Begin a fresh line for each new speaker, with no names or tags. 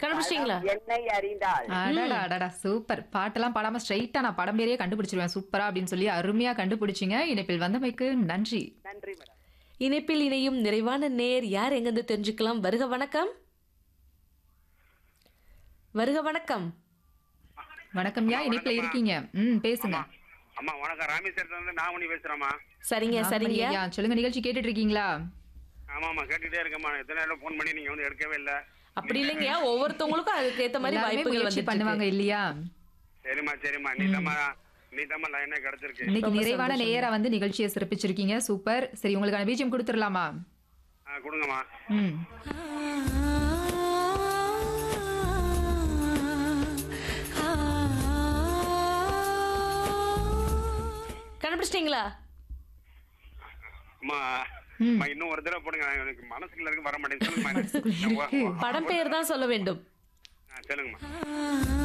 கண்டுபிடிச்சிட்டீங்களா
என்னை அறிந்தாள்
அடடா அடடா சூப்பர் பாட்டெல்லாம் பாடாம ஸ்ட்ரைட்டா நான் படம் பேரையே கண்டுபிடிச்சிருவேன் சூப்பரா அப்படின்னு சொல்லி அருமையா கண்டுபிடிச்சிங்க இணைப்பில் வந்தமைக்கு நன்றி
நன்றி மேடம்
இணைப்பில் இணையும் நிறைவான நேர் யார் எங்கிருந்து தெரிஞ்சுக்கலாம் வருக வணக்கம் வருக வணக்கம்
வணக்கம் யா இணைப்பில் இருக்கீங்க ம் பேசுங்க
அம்மா வணக்கம் ராமேஸ்வரத்துல இருந்து நான் உனி பேசுறேம்மா
சரிங்க சரிங்க
ஐயா சொல்லுங்க நிகழ்ச்சி கேட்டுட்டு இருக்கீங்களா
ஆமாம்மா கேட்டுட்டே இருக்கேம்மா எத்தனை நேரம் ஃபோன் பண்ணி நீங்க வந்து எடுக்கவே இல்லை
அப்படி இல்லைங்க ஒவ்வொருத்தவங்களுக்கும் அதுக்கு ஏத்த மாதிரி
எல்லாருமே
வாய்ப்புகள்
முயற்சி
வந்து
பண்ணுவாங்க இல்லையா
சரிம்மா சரிம்மா நீ தம்மா நீ தம்மா லைனா கிடைச்சிருக்கு
இன்னைக்கு நிறைவான நேரா வந்து நிகழ்ச்சியை சிறப்பிச்சிருக்கீங்க சூப்பர் சரி உங்களுக்கான பீஜம் கொடுத்துடலாமா
ஆ கொடுங்கம்மா
ம்
கண்டுபிடிச்சிட்டீங்களா
அம்மா அம்மா, இன்னும் ஒரு தடவை போடுங்க எனக்கு மனசுக்குள்ள இருக்கு வர மாட்டேங்குது சொல்லுங்கம்மா
படம் பெயர் தான் சொல்ல வேண்டும்
ஆ, சொல்லுங்கம்மா